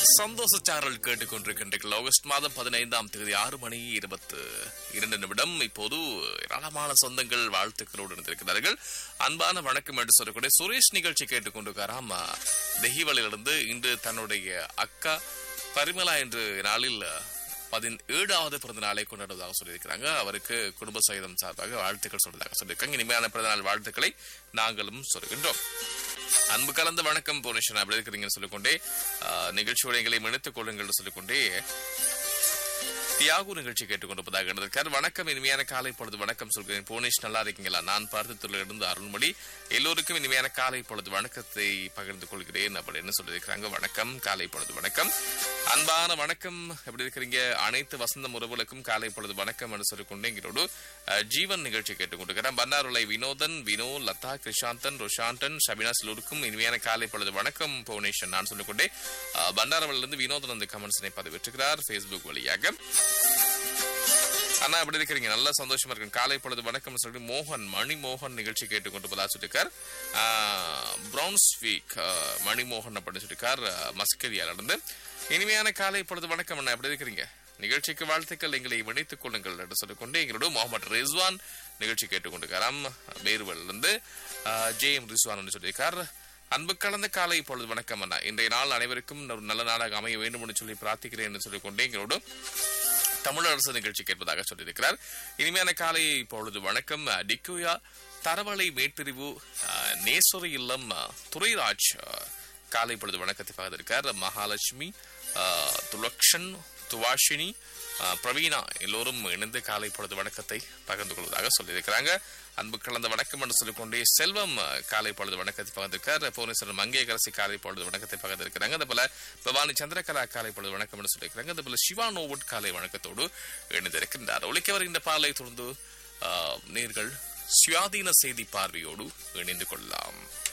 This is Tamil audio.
சந்தோஷ சாரல் கேட்டுக்கொண்டிருக்கின்றீர்கள் ஆகஸ்ட் மாதம் பதினைந்தாம் தேதி ஆறு மணி இருபத்து இரண்டு நிமிடம் இப்போது ஏராளமான சொந்தங்கள் வாழ்த்துக்களோடு இருந்திருக்கிறார்கள் அன்பான வணக்கம் என்று சொல்லக்கூடிய சுரேஷ் நிகழ்ச்சி கேட்டுக்கொண்டிருக்காராம் தெஹிவலிலிருந்து இன்று தன்னுடைய அக்கா பரிமலா என்ற நாளில் பதினேழாவது பிறந்த நாளை கொண்டாடுவதாக சொல்லியிருக்கிறாங்க அவருக்கு குடும்ப சகிதம் சார்பாக வாழ்த்துக்கள் சொல்றதாக சொல்லியிருக்காங்க இனிமையான பிறந்த நாள் வாழ்த்துக்களை நாங்களும் சொல்கின்றோம் அன்பு கலந்த வணக்கம் புவனேஸ்வரன் அப்படி இருக்கிறீங்கன்னு சொல்லிக்கொண்டே ஆஹ், நிகழ்ச்சியோட எங்களை இணைத்துக் கொள்ளுங்கள் சொல்லிக்கொண்டே தியாகு நிகழ்ச்சி கேட்டுக்கொண்டிருப்பதாக இருந்திருக்கார் வணக்கம் இனிமையான காலை பொழுது வணக்கம் சொல்கிறேன் புவனேஷ் நல்லா இருக்கீங்களா நான் பார்த்து இருந்து அருள்மொழி எல்லோருக்கும் இனிமையான காலை பொழுது வணக்கத்தை பகிர்ந்து கொள்கிறேன் அப்படின்னு சொல்லியிருக்கிறாங்க வணக்கம் காலை பொழுது வணக்கம் அன்பான வணக்கம் எப்படி இருக்கிறீங்க அனைத்து வசந்த உறவுகளுக்கும் காலை பொழுது வணக்கம் என்று சொல்லிக்கொண்டு எங்களோடு அஹ், ஜீவன் நிகழ்ச்சி கேட்டுக்கொண்டிருக்கிறேன் பன்னாருளை வினோதன் வினோ லதா கிருஷாந்தன் ருஷாந்தன் ஷபினா எல்லோருக்கும் இனிமையான காலை பொழுது வணக்கம் புவனேஷன் நான் சொல்லிக்கொண்டே அஹ், பண்டாரவளிலிருந்து வினோதன் அந்த கமெண்ட்ஸினை பதிவிட்டிருக்கிறார் ஃபேஸ்புக் வழியாக அண்ணா எப்படி இருக்கிறீங்க நல்லா சந்தோஷமா இருக்கு காலை பொழுது வணக்கம் சொல்லி மோகன் மணி மோகன் நிகழ்ச்சி கேட்டுக்கொண்டு போதா சொல்லிருக்கார் பிரவுன்ஸ் வீக் மணிமோகன் அப்படின்னு சொல்லிருக்கார் மஸ்கரியால இருந்து இனிமையான காலை பொழுது வணக்கம் அண்ணா எப்படி இருக்கிறீங்க நிகழ்ச்சிக்கு வாழ்த்துக்கள் எங்களை இணைத்துக் கொள்ளுங்கள் என்று சொல்லிக்கொண்டு எங்களோட முகமது ரிஸ்வான் நிகழ்ச்சி கேட்டுக்கொண்டிருக்காராம் பேர்வல் இருந்து ஜே எம் ரிஸ்வான் என்று சொல்லியிருக்கார் அன்பு கலந்த காலை பொழுது வணக்கம் அண்ணா இன்றைய நாள் அனைவருக்கும் ஒரு நல்ல நாளாக அமைய வேண்டும் என்று சொல்லி பிரார்த்திக்கிறேன் என்று சொல்லிக்கொண்டு எங்களோடு தமிழரசு நிகழ்ச்சி கேட்பதாக சொல்லியிருக்கிறார் இனிமையான காலை பொழுது வணக்கம் அஹ், டிக்குயா தரவளை மேற்பிரிவு அஹ், நேஸ்வரி இல்லம் அஹ், துரைராஜ் அஹ், காலை பொழுது வணக்கத்தை பகிர்ந்திருக்கார் மகாலட்சுமி அஹ், துலக்ஷன் துவாஷினி அஹ், பிரவீனா எல்லோரும் இணைந்து காலை பொழுது வணக்கத்தை பகிர்ந்து கொள்வதாக சொல்லியிருக்கிறாங்க அன்பு கலந்த வணக்கம் என்று சொல்லிக்கொண்டே செல்வம் அஹ், காலை பொழுது வணக்கத்தை பகிர்ந்திருக்கார் புவனேஸ்வரன் மங்கேகரசி காலை பொழுது வணக்கத்தை பகிர்ந்திருக்கிறாங்க அதே போல பவானி சந்திரகலா காலை பொழுது வணக்கம் என்று சொல்லியிருக்கிறாங்க அதே போல சிவா நோவுட் காலை வணக்கத்தோடு இணைந்திருக்கின்றார் ஒழிக்க வருகின்ற பாலை தொடர்ந்து அஹ், நேர்கள் சுயாதீன செய்தி பார்வையோடு இணைந்து கொள்ளலாம்